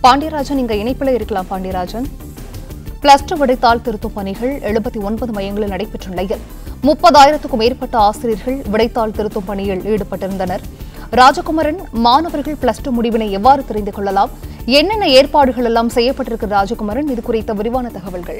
பாண்டியராஜன் இங்க இணைப்பில் இருக்கலாம் பாண்டியராஜன் பிளஸ் டூ விடைத்தாள் திருத்தும் பணிகள் எழுபத்தி ஒன்பது மையங்களில் நடைபெற்ற நிலையில் முப்பதாயிரத்துக்கும் மேற்பட்ட ஆசிரியர்கள் விடைத்தாள் திருத்தும் பணியில் ஈடுபட்டிருந்தனர் ராஜகுமரன் மாணவர்கள் பிளஸ் டூ முடிவினை எவ்வாறு தெரிந்து கொள்ளலாம் என்னென்ன ஏற்பாடுகள் எல்லாம் செய்யப்பட்டிருக்கு ராஜகுமரன் இது குறித்த விரிவான தகவல்கள்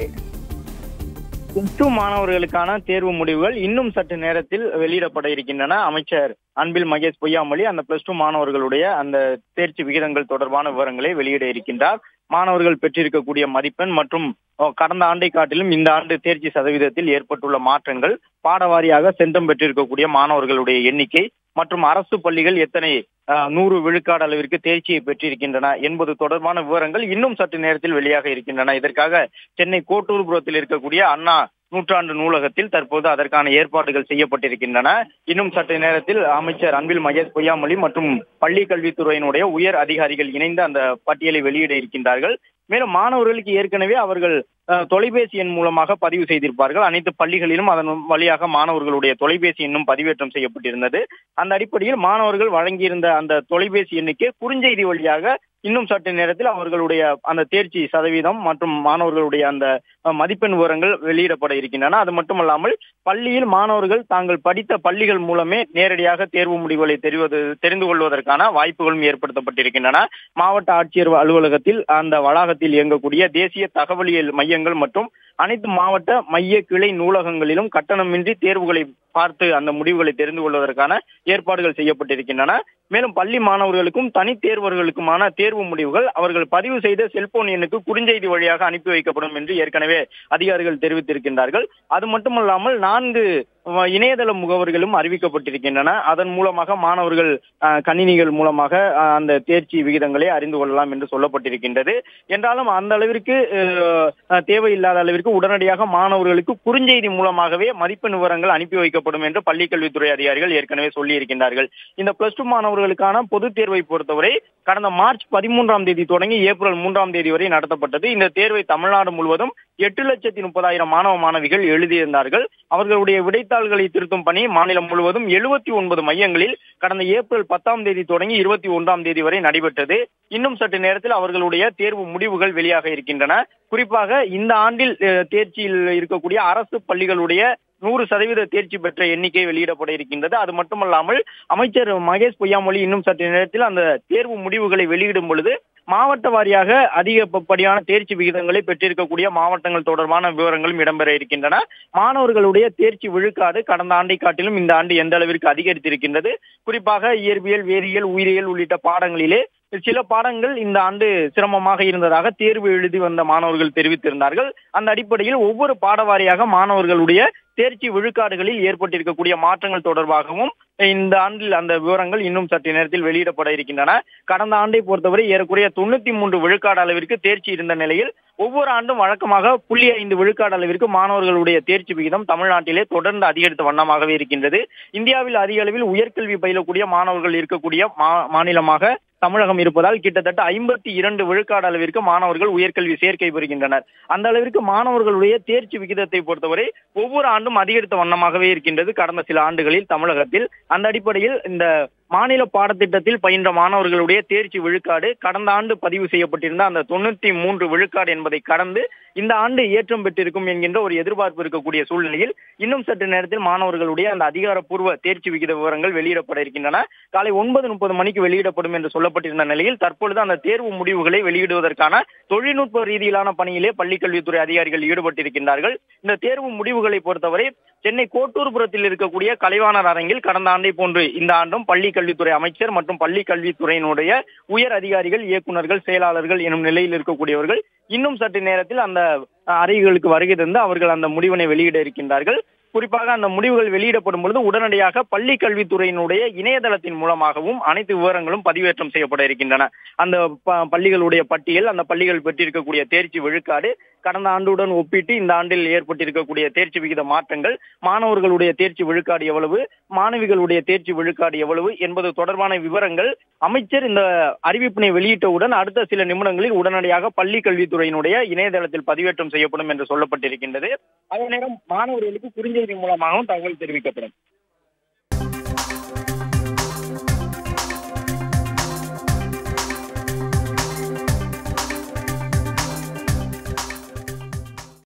பிளஸ் டூ மாணவர்களுக்கான தேர்வு முடிவுகள் இன்னும் சற்று நேரத்தில் வெளியிடப்பட இருக்கின்றன அமைச்சர் அன்பில் மகேஷ் பொய்யாமொழி அந்த பிளஸ் டூ மாணவர்களுடைய அந்த தேர்ச்சி விகிதங்கள் தொடர்பான விவரங்களை வெளியிட இருக்கின்றார் மாணவர்கள் பெற்றிருக்கக்கூடிய மதிப்பெண் மற்றும் அஹ், கடந்த ஆண்டை காட்டிலும் இந்த ஆண்டு தேர்ச்சி சதவீதத்தில் ஏற்பட்டுள்ள மாற்றங்கள் பாடவாரியாக சென்றம் பெற்றிருக்கக்கூடிய மாணவர்களுடைய எண்ணிக்கை மற்றும் அரசு பள்ளிகள் எத்தனை அஹ், நூறு விழுக்காடு அளவிற்கு தேர்ச்சியை பெற்றிருக்கின்றன என்பது தொடர்பான விவரங்கள் இன்னும் சற்று நேரத்தில் வெளியாக இருக்கின்றன இதற்காக சென்னை கோட்டூர்புரத்தில் இருக்கக்கூடிய அண்ணா நூற்றாண்டு நூலகத்தில் தற்போது அதற்கான ஏற்பாடுகள் செய்யப்பட்டிருக்கின்றன இன்னும் சற்று நேரத்தில் அமைச்சர் அன்பில் மகேஷ் பொய்யாமொழி மற்றும் பள்ளி கல்வித்துறையினுடைய உயர் அதிகாரிகள் இணைந்து அந்த பட்டியலை வெளியிட இருக்கின்றார்கள் மேலும் மாணவர்களுக்கு ஏற்கனவே அவர்கள் அஹ், தொலைபேசி எண் மூலமாக பதிவு செய்திருப்பார்கள் அனைத்து பள்ளிகளிலும் அதன் வழியாக மாணவர்களுடைய தொலைபேசி எண்ணும் பதிவேற்றம் செய்யப்பட்டிருந்தது அந்த அடிப்படையில் மாணவர்கள் வழங்கியிருந்த அந்த தொலைபேசி எண்ணுக்கு குறுஞ்செய்தி வழியாக இன்னும் சற்று நேரத்தில் அவர்களுடைய அந்த தேர்ச்சி சதவீதம் மற்றும் மாணவர்களுடைய அந்த அஹ், மதிப்பெண் விவரங்கள் வெளியிடப்பட இருக்கின்றன அது மட்டுமல்லாமல் பள்ளியில் மாணவர்கள் தாங்கள் படித்த பள்ளிகள் மூலமே நேரடியாக தேர்வு முடிவுகளை தெரிவது தெரிந்து கொள்வதற்கான வாய்ப்புகளும் ஏற்படுத்தப்பட்டிருக்கின்றன மாவட்ட ஆட்சியர் அலுவலகத்தில் அந்த வளாகத்தில் இயங்கக்கூடிய தேசிய தகவலியல் மையங்கள் மற்றும் அனைத்து மாவட்ட மைய கிளை நூலகங்களிலும் கட்டணமின்றி தேர்வுகளை பார்த்து அந்த முடிவுகளை தெரிந்து கொள்வதற்கான ஏற்பாடுகள் செய்யப்பட்டிருக்கின்றன மேலும் பள்ளி மாணவர்களுக்கும் தனித் தேர்வர்களுக்குமான தேர்வு முடிவுகள் அவர்கள் பதிவு செய்த செல்போன் எண்ணுக்கு குறுஞ்செய்தி வழியாக அனுப்பி வைக்கப்படும் என்று ஏற்கனவே அதிகாரிகள் தெரிவித்திருக்கின்றார்கள் அது மட்டுமல்லாமல் நான்கு அஹ், இணையதள முகவர்களும் அறிவிக்கப்பட்டிருக்கின்றன அதன் மூலமாக மாணவர்கள் அஹ், கணினிகள் மூலமாக அஹ், அந்த தேர்ச்சி விகிதங்களை அறிந்து கொள்ளலாம் என்று சொல்லப்பட்டிருக்கின்றது என்றாலும் அந்த அளவிற்கு அஹ், அஹ், தேவையில்லாத அளவிற்கு உடனடியாக மாணவர்களுக்கு குறுஞ்செய்தி மூலமாகவே மதிப்பெண் விவரங்கள் அனுப்பி வைக்கப்படும் என்று பள்ளிக்கல்வித்துறை அதிகாரிகள் ஏற்கனவே சொல்லி இருக்கின்றார்கள் இந்த பிளஸ் டூ மாணவர்களுக்கான பொதுத் தேர்வை பொறுத்தவரை கடந்த மார்ச் பதிமூன்றாம் தேதி தொடங்கி ஏப்ரல் மூன்றாம் தேதி வரை நடத்தப்பட்டது இந்த தேர்வை தமிழ்நாடு முழுவதும் எட்டு லட்சத்தி முப்பதாயிரம் மாணவ மாணவிகள் எழுதியிருந்தார்கள் அவர்களுடைய விடைத்தாள்களை திருத்தும் பணி மாநிலம் முழுவதும் எழுபத்தி ஒன்பது மையங்களில் கடந்த ஏப்ரல் பத்தாம் தேதி தொடங்கி இருபத்தி ஒன்றாம் தேதி வரை நடைபெற்றது இன்னும் சற்று நேரத்தில் அவர்களுடைய தேர்வு முடிவுகள் வெளியாக இருக்கின்றன குறிப்பாக இந்த ஆண்டில் அஹ், தேர்ச்சியில் இருக்கக்கூடிய அரசு பள்ளிகளுடைய நூறு சதவீத தேர்ச்சி பெற்ற எண்ணிக்கை வெளியிடப்பட இருக்கின்றது அது மட்டுமல்லாமல் அமைச்சர் மகேஷ் பொய்யாமொழி இன்னும் சற்று நேரத்தில் அந்த தேர்வு முடிவுகளை வெளியிடும் பொழுது மாவட்ட வாரியாக அதிகப்படியான தேர்ச்சி விகிதங்களை பெற்றிருக்கக்கூடிய மாவட்டங்கள் தொடர்பான விவரங்களும் இடம்பெற இருக்கின்றன மாணவர்களுடைய தேர்ச்சி விழுக்காடு கடந்த ஆண்டை காட்டிலும் இந்த ஆண்டு எந்த அளவிற்கு அதிகரித்திருக்கின்றது குறிப்பாக இயற்பியல் வேதியியல் உயிரியல் உள்ளிட்ட பாடங்களிலே சில பாடங்கள் இந்த ஆண்டு சிரமமாக இருந்ததாக தேர்வு எழுதி வந்த மாணவர்கள் தெரிவித்திருந்தார்கள் அந்த அடிப்படையில் ஒவ்வொரு பாடவாரியாக மாணவர்களுடைய தேர்ச்சி விழுக்காடுகளில் ஏற்பட்டிருக்கக்கூடிய மாற்றங்கள் தொடர்பாகவும் இந்த ஆண்டில் அந்த விவரங்கள் இன்னும் சற்று நேரத்தில் வெளியிடப்பட இருக்கின்றன கடந்த ஆண்டை பொறுத்தவரை ஏறக்குறைய தொண்ணூத்தி மூன்று விழுக்காடு அளவிற்கு தேர்ச்சி இருந்த நிலையில் ஒவ்வொரு ஆண்டும் வழக்கமாக புள்ளி ஐந்து விழுக்காடு அளவிற்கு மாணவர்களுடைய தேர்ச்சி விகிதம் தமிழ்நாட்டிலே தொடர்ந்து அதிகரித்த வண்ணமாகவே இருக்கின்றது இந்தியாவில் அதிக அளவில் உயர்கல்வி பயிலக்கூடிய மாணவர்கள் இருக்கக்கூடிய மா- மாநிலமாக தமிழகம் இருப்பதால் கிட்டத்தட்ட ஐம்பத்தி இரண்டு விழுக்காடு அளவிற்கு மாணவர்கள் உயர்கல்வி சேர்க்கை பெறுகின்றனர் அந்த அளவிற்கு மாணவர்களுடைய தேர்ச்சி விகிதத்தை பொறுத்தவரை ஒவ்வொரு ஆண்டும் அதிகரித்த வண்ணமாகவே இருக்கின்றது கடந்த சில ஆண்டுகளில் தமிழகத்தில் அந்த அடிப்படையில் இந்த மாநில பாடத்திட்டத்தில் பயின்ற மாணவர்களுடைய தேர்ச்சி விழுக்காடு கடந்த ஆண்டு பதிவு செய்யப்பட்டிருந்த அந்த தொண்ணூத்தி மூன்று விழுக்காடு என்பதை கடந்து இந்த ஆண்டு ஏற்றம் பெற்றிருக்கும் என்கின்ற ஒரு எதிர்பார்ப்பு இருக்கக்கூடிய சூழ்நிலையில் இன்னும் சற்று நேரத்தில் மாணவர்களுடைய அந்த அதிகாரப்பூர்வ தேர்ச்சி விகித விவரங்கள் வெளியிடப்பட இருக்கின்றன காலை ஒன்பது முப்பது மணிக்கு வெளியிடப்படும் என்று சொல்லப்பட்டிருந்த நிலையில் தற்பொழுது அந்த தேர்வு முடிவுகளை வெளியிடுவதற்கான தொழில்நுட்ப ரீதியிலான பணியிலே பள்ளிக்கல்வித்துறை அதிகாரிகள் ஈடுபட்டிருக்கின்றார்கள் இந்த தேர்வு முடிவுகளை பொறுத்தவரை சென்னை கோட்டூர்புரத்தில் இருக்கக்கூடிய கலைவாணர் அரங்கில் கடந்த ஆண்டை போன்று இந்த ஆண்டும் பள்ளி கல்வித்துறை அமைச்சர் மற்றும் பள்ளி கல்வித்துறையினுடைய உயர் அதிகாரிகள் இயக்குநர்கள் செயலாளர்கள் எனும் நிலையில் இருக்கக்கூடியவர்கள் இன்னும் சற்று நேரத்தில் அந்த அஹ், அறைகளுக்கு வருகை தந்து அவர்கள் அந்த முடிவினை வெளியிட இருக்கின்றார்கள் குறிப்பாக அந்த முடிவுகள் வெளியிடப்படும் பொழுது உடனடியாக பள்ளி கல்வித்துறையினுடைய இணையதளத்தின் மூலமாகவும் அனைத்து விவரங்களும் பதிவேற்றம் செய்யப்பட இருக்கின்றன அந்த ப- பள்ளிகளுடைய பட்டியல் அந்த பள்ளிகள் பெற்றிருக்கக்கூடிய தேர்ச்சி விழுக்காடு கடந்த ஆண்டுடன் ஒப்பிட்டு இந்த ஆண்டில் ஏற்பட்டிருக்கக்கூடிய தேர்ச்சி விகித மாற்றங்கள் மாணவர்களுடைய தேர்ச்சி விழுக்காடு எவ்வளவு மாணவிகளுடைய தேர்ச்சி விழுக்காடு எவ்வளவு என்பது தொடர்பான விவரங்கள் அமைச்சர் இந்த அறிவிப்பினை வெளியிட்டவுடன் அடுத்த சில நிமிடங்களில் உடனடியாக பள்ளி கல்வித்துறையினுடைய இணையதளத்தில் பதிவேற்றம் செய்யப்படும் என்று சொல்லப்பட்டிருக்கின்றது அதே நேரம் மாணவர்களுக்கு குறுஞ்செய்தி மூலமாகவும் தகவல் தெரிவிக்கப்படும்